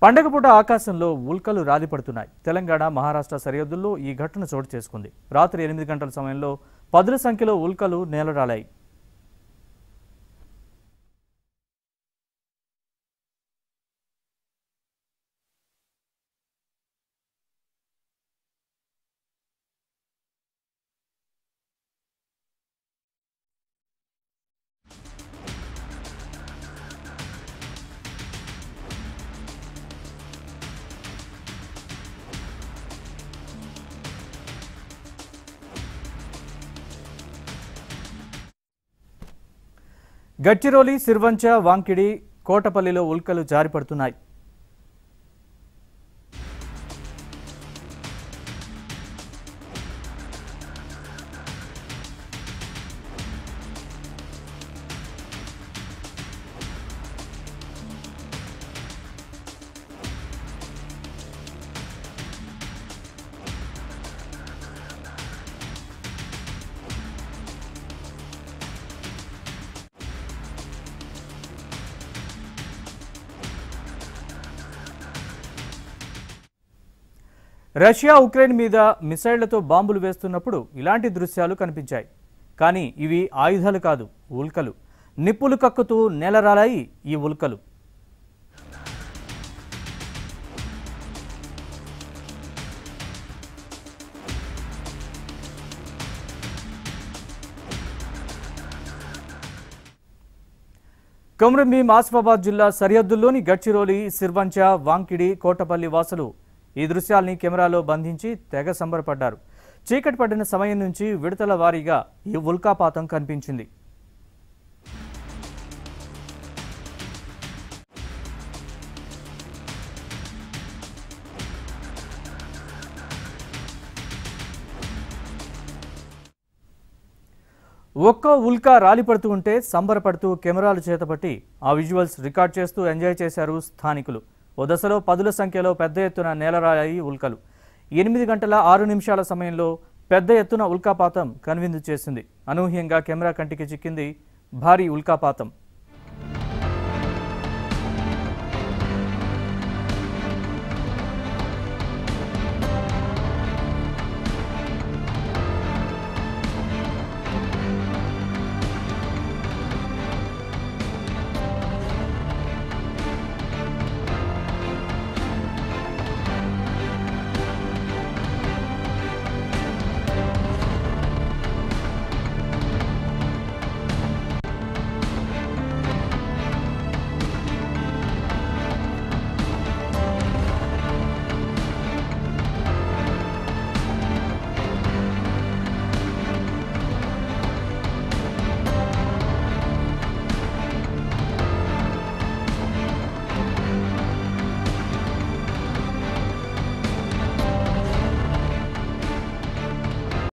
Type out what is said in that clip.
పండగ పూట ఆకాశంలో ఉల్కలు రాలిపడుతున్నాయి తెలంగాణ మహారాష్ట్ర సరిహద్దుల్లో ఈ ఘటన చోటు చేసుకుంది రాత్రి ఎనిమిది గంటల సమయంలో పదుల సంఖ్యలో ఉల్కలు నేలరాలాయి గడ్చిరోలి సిర్వంచ వాంకిడి కోటపల్లిలో ఉల్కలు జారిపడుతున్నాయి రష్యా ఉక్రెయిన్ మీద మిసైళ్లతో బాంబులు వేస్తున్నప్పుడు ఇలాంటి దృశ్యాలు కనిపించాయి కానీ ఇవి ఆయుధాలు కాదు ఉల్కలు నిప్పులు కక్కుతూ నేలరాలాయి ఈ ఉల్కలు కొమ్రంభీం ఆసిఫాబాద్ జిల్లా సరిహద్దుల్లోని గడ్చిరోలి సిర్వంచ వాంకిడి కోటపల్లి వాసులు ఈ దృశ్యాల్ని కెమెరాలో బంధించి తెగ సంబరపడ్డారు చీకటి పడిన సమయం నుంచి విడతల వారీగా ఈ ఉల్కాపాతం కనిపించింది ఒక్క ఉల్కా రాలిపడుతూ ఉంటే సంబరపడుతూ కెమెరాలు చేతపట్టి ఆ విజువల్స్ రికార్డ్ చేస్తూ ఎంజాయ్ చేశారు స్థానికులు ఓ దశలో పదుల సంఖ్యలో పెద్ద ఎత్తున నేలరాయి ఉల్కలు ఎనిమిది గంటల ఆరు నిమిషాల సమయంలో పెద్ద ఎత్తున ఉల్కాపాతం కనువిందు చేసింది అనూహ్యంగా కెమెరా కంటికి చిక్కింది భారీ ఉల్కాపాతం